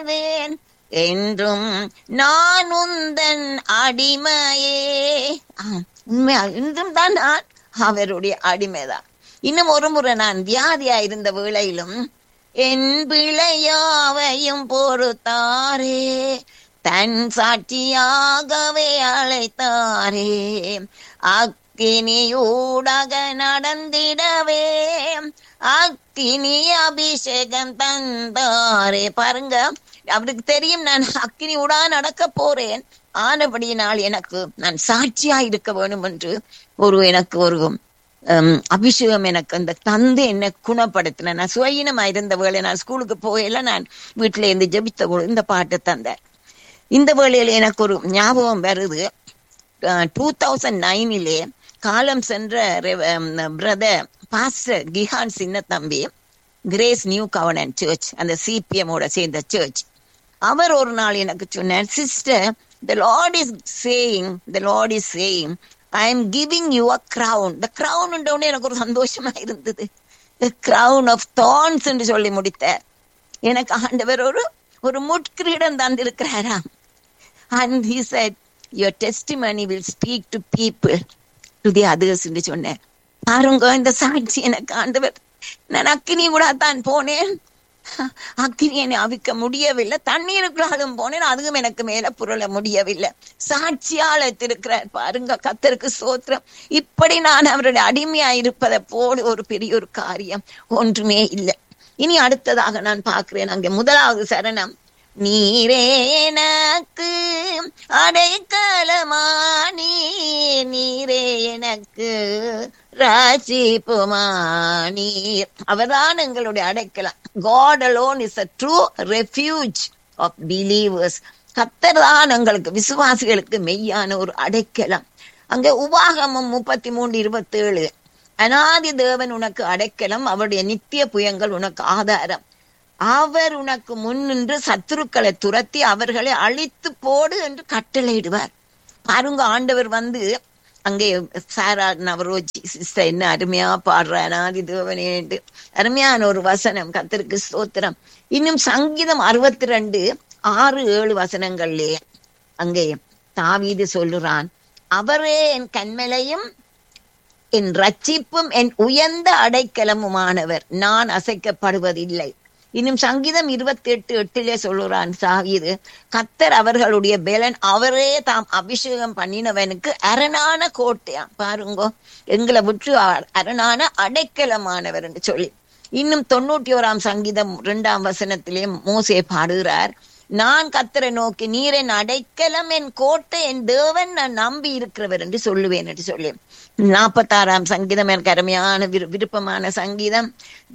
வாழ்வேன் என்றும் நான் உந்தன் அடிமையே ஆம், உண்மையா இன்றும் தான் நான் அவருடைய அடிமைதான் இன்னும் ஒரு முறை நான் வியாதியா இருந்த வேளையிலும் என் பிழையாவையும் பொறுத்தாரே தன் சாட்சியாகவே அழைத்தாரே அக்கினியூடாக நடந்திடவே அக்கினி அபிஷேகம் தந்தாரே பாருங்க அவருக்கு தெரியும் நான் அக்கினி உடா நடக்க போறேன் ஆனபடியினால் எனக்கு நான் சாட்சியா இருக்க வேணும் என்று ஒரு எனக்கு ஒரு ஹம், அபிஷேகம் எனக்கு அந்த தந்தை என்னை குணப்படுத்தின நான் சுயினமா இருந்த வேளை நான் ஸ்கூலுக்கு போயில நான் வீட்டுல இருந்து ஜெபித்த பொழுது இந்த பாட்டு தந்தார் இந்த வேளையில எனக்கு ஒரு ஞாபகம் வருது டூ தௌசண்ட் நைனிலே காலம் சென்ற பிரதர் பாஸ்டர் கிஹான் சின்ன தம்பி கிரேஸ் நியூ கவர்னன் சர்ச் அந்த சிபிஎம் ஓட சேர்ந்த சர்ச் அவர் ஒரு நாள் எனக்கு சொன்னார் sister the Lord is saying the Lord is saying I am giving you a crown the crown உடனே எனக்கு ஒரு சந்தோஷமா இருந்தது த கிரவுன் ஆஃப் தான்ஸ் என்று சொல்லி முடித்தார் எனக்கு ஆண்டவர் ஒரு ஒரு முட்கிரீடம் தந்திருக்கிறாராம் and he said your testimony will speak to people to the others என்று சொன்னேன் பாருங்க இந்த சாட்சி எனக்கு ஆண்டவர் நான் அக்கினி கூட தான் போனேன் அக்கினி என்னை அவிக்க முடியவில்லை தண்ணீருக்குள்ளாலும் போனேன் அதுவும் எனக்கு மேல புரள முடியவில்லை சாட்சியால் வைத்திருக்கிறார் பாருங்க கத்தருக்கு சோத்திரம் இப்படி நான் அவருடைய அடிமையா இருப்பதை போல ஒரு பெரிய ஒரு காரியம் ஒன்றுமே இல்லை இனி அடுத்ததாக நான் பார்க்கிறேன் அங்கே முதலாவது சரணம் நீரே எனக்கு அடைக்கலமானி நீரே எனக்கு ராசிப்புமா நீர் அவர்தான் எங்களுடைய அடைக்கலம் God alone is a true refuge of believers Qatar தான் எங்களுக்கு விசுவாசிகளுக்கு மெய்யான ஒரு அடைக்கலம் அங்க உபாகமம் முப்பத்தி மூன்று இருபத்தி ஏழு அனாதி தேவன் உனக்கு அடைக்கலம் அவருடைய நித்திய புயங்கள் உனக்கு ஆதாரம் அவர் உனக்கு முன்னின்று சத்துருக்களை துரத்தி அவர்களை அழித்து போடு என்று கட்டளையிடுவார் பாருங்க ஆண்டவர் வந்து அங்கே சாரா நவரோஜி சிஸ்டர் என்ன அருமையா பாடுற அனாதி தேவனே என்று அருமையான ஒரு வசனம் கத்திற்கு ஸ்தோத்திரம் இன்னும் சங்கீதம் அறுபத்தி ரெண்டு ஆறு ஏழு வசனங்கள்லே அங்கே தாவீது சொல்லுறான் அவரே என் கண்மலையும் என் ரட்சிப்பும் என் உயர்ந்த அடைக்கலமுமானவர் நான் அசைக்கப்படுவதில்லை இன்னும் சங்கீதம் இருபத்தி எட்டு எட்டிலே சொல்லுறான் சாகிது கத்தர் அவர்களுடைய பேலன் அவரே தாம் அபிஷேகம் பண்ணினவனுக்கு அரணான கோட்டையா பாருங்கோ எங்களை விட்டு அ- அரணான அடைக்கலமானவர் என்று சொல்லி இன்னும் தொண்ணூற்றி ஓராம் சங்கீதம் இரண்டாம் வசனத்திலே மோசே பாடுகிறார் நான் கத்தரை நோக்கி நீர் என் அடைக்கலம் என் கோட்டை என் தேவன் நான் நம்பி இருக்கிறவர் என்று சொல்லுவேன் என்று சொல்லி நாற்பத்தாறாம் சங்கீதம் எனக்கு அருமையான விரு- விருப்பமான சங்கீதம்